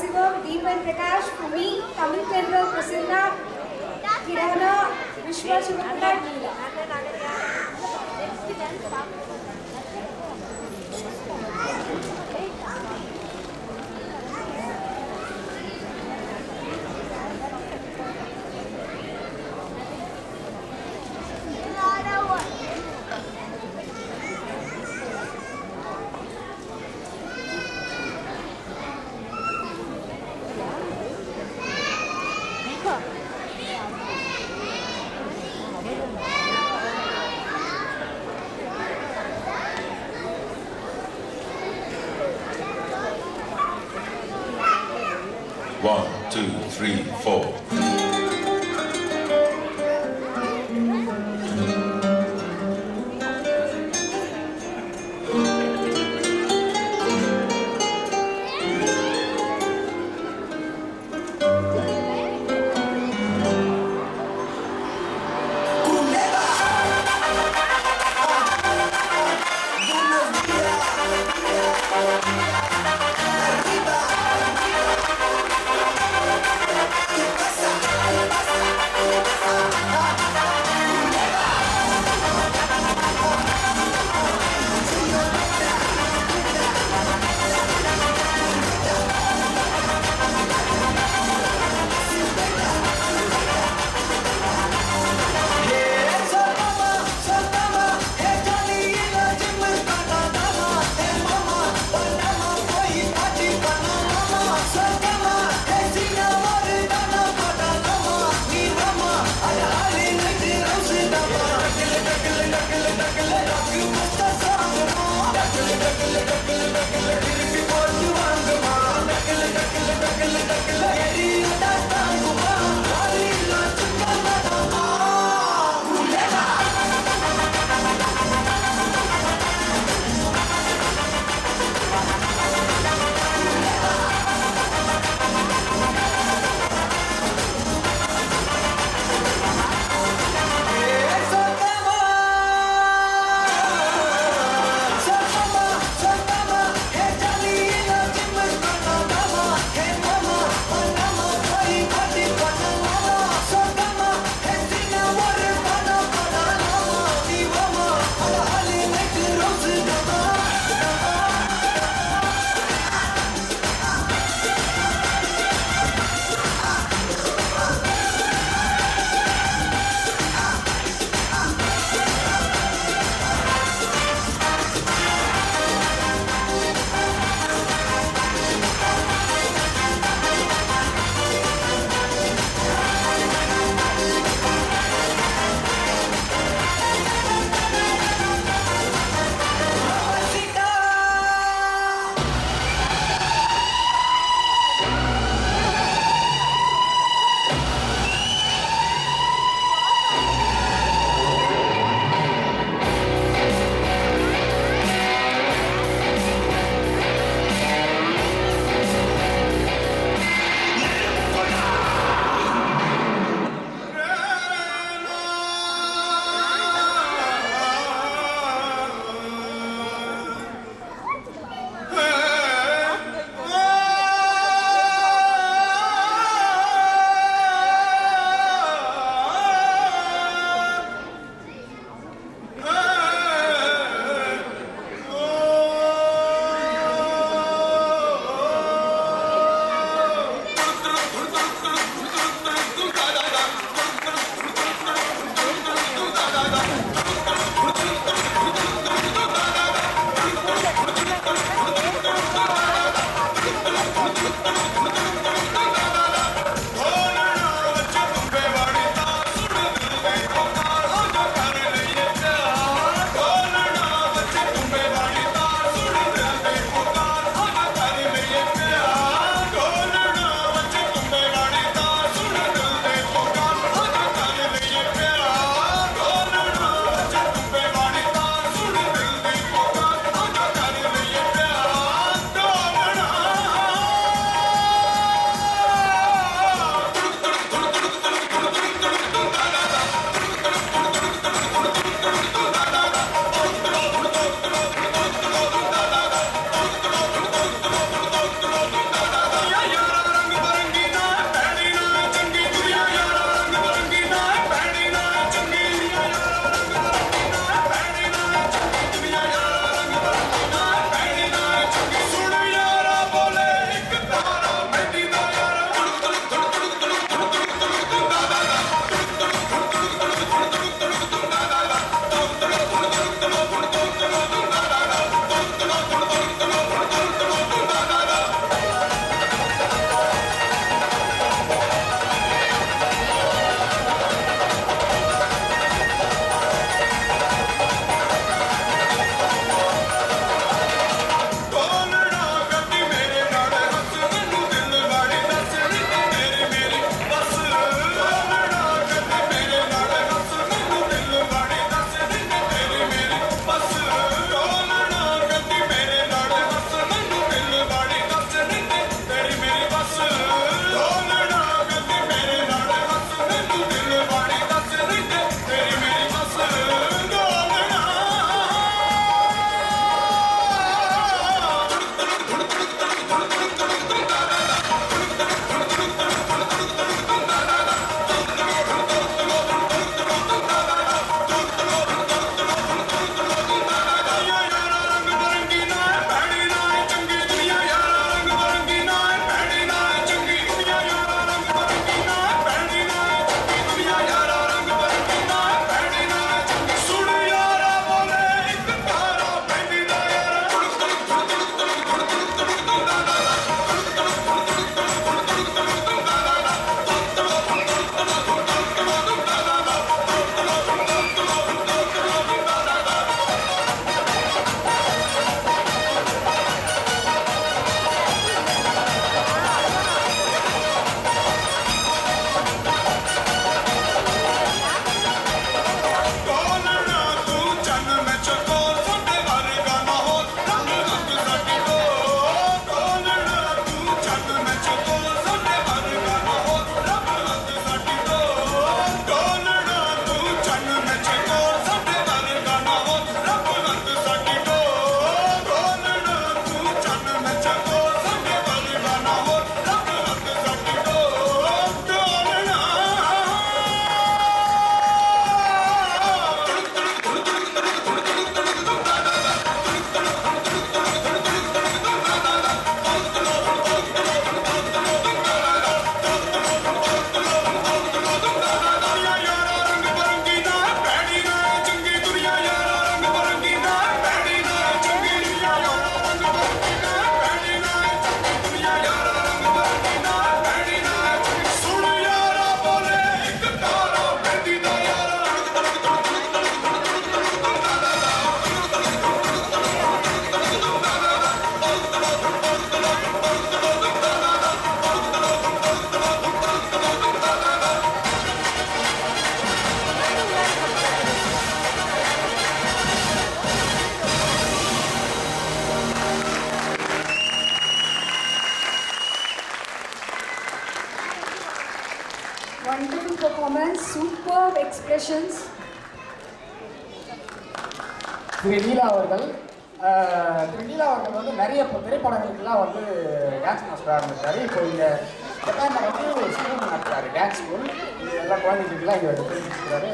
Sivam, Deepan Prakash, for me, Tamil Kendra, Prasanna, Kirana, Vishwa Chivakula, Neela. One, two, three, four. Arriba, ¿qué pasa? wonderful performance, superb expressions. திரு லீலா அவர்கள் ஆஹ், திரு லீலா அவர்கள் வந்து நிறைய இப்போ திரைப்படங்களுக்கெல்லாம் வந்து dance மாஸ்டராக இருந்திருக்காரு இப்போ இங்கே ஜப்பானில் வந்து ஒரு ஸ்கூல் நடத்துறாரு டான்ஸ் ஸ்கூல் இது எல்லா குழந்தைங்களுக்குலாம் இங்கே தெரிஞ்சுக்கிறாரு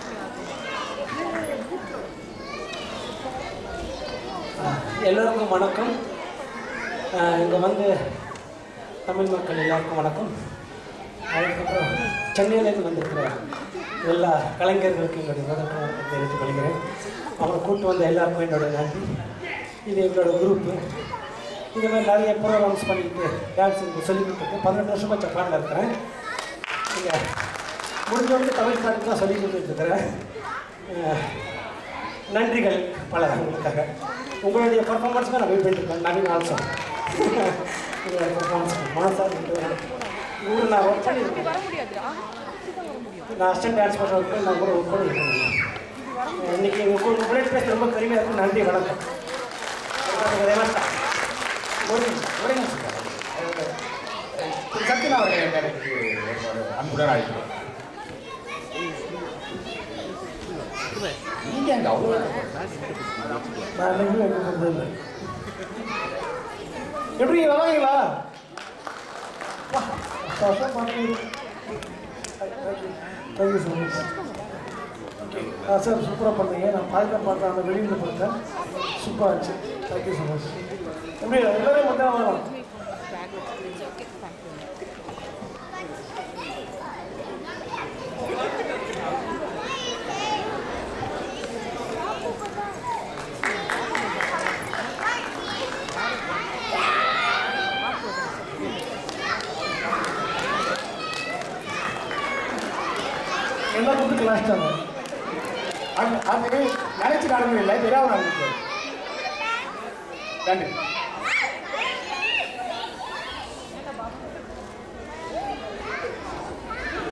எல்லோருக்கும் வணக்கம் இங்கே வந்து தமிழ் மக்கள் எல்லாருக்கும் வணக்கம் அதுக்கப்புறம் சென்னையிலேருந்து வந்திருக்கிற எல்லா கலைஞர்களுக்கும் என்னுடைய முதல் வணக்கத்தை தெரிவித்துக் கொள்கிறேன் அவங்களை கூட்டு வந்த எல்லாருக்கும் என்னோட நன்றி இது எங்களோட குரூப்பு இது மாதிரி நிறைய ப்ரோக்ராம்ஸ் பண்ணிட்டு டான்ஸ் சொல்லி கொடுத்துருக்கேன் பதினெட்டு வருஷமாக ஜப்பானில் இருக்கிறேன் இங்கே முடிஞ்ச வரைக்கும் தமிழ் பாட்டு தான் சொல்லி கொடுத்துட்ருக்கிறேன் நன்றிகள் பல உங்களுக்காக உங்களுடைய பர்ஃபார்மன்ஸ்க்கு நான் வெயிட் பண்ணிருக்கேன் நவீன் ஆல்சோ உங்களுடைய பர்ஃபார்மன்ஸ் மனசாக ஊரில் நான் ஒர்க் பண்ணியிருக்கேன் நான் அசிஸ்டன்ட் டான்ஸ் மாஸ்டர் ஒர்க் பண்ணி நான் கூட ஒர்க் பண்ணியிருக்கேன் இன்னைக்கு உங்கள் உங்கள் கூட பேச ரொம்ப பெருமையாக இருக்கும் நன்றி வணக்கம் ஒரு நிமிஷம் ஒரே நிமிஷம் திரு சத்யன் அவர்கள் என் மேடைக்கு வருமாறு அன்புடன் அழைக்கிறோம் நீங்கள் அங்கே அவ்வளோ நான் இன்னைக்கு எங்க போகிறது இல்லை எப்படி வராங்களா வா வருஷம் பார்த்து தேங்க்யூ ஸோ மச் ஆ சார் சூப்பராக பண்ணீங்க நான் பாதி தான் பார்த்தேன் அந்த வெளியில் பார்த்தேன் சூப்பராக இருந்துச்சு தேங்க்யூ ஸோ மச் எப்படி எல்லாரும் மட்டும் வரலாம் எல்லா கூப்பிட்டு கிளாஸ்ட்டாங்க அது அது நினைச்சு நடந்ததில்லை தெரியாமல் நடந்துச்சு நன்றி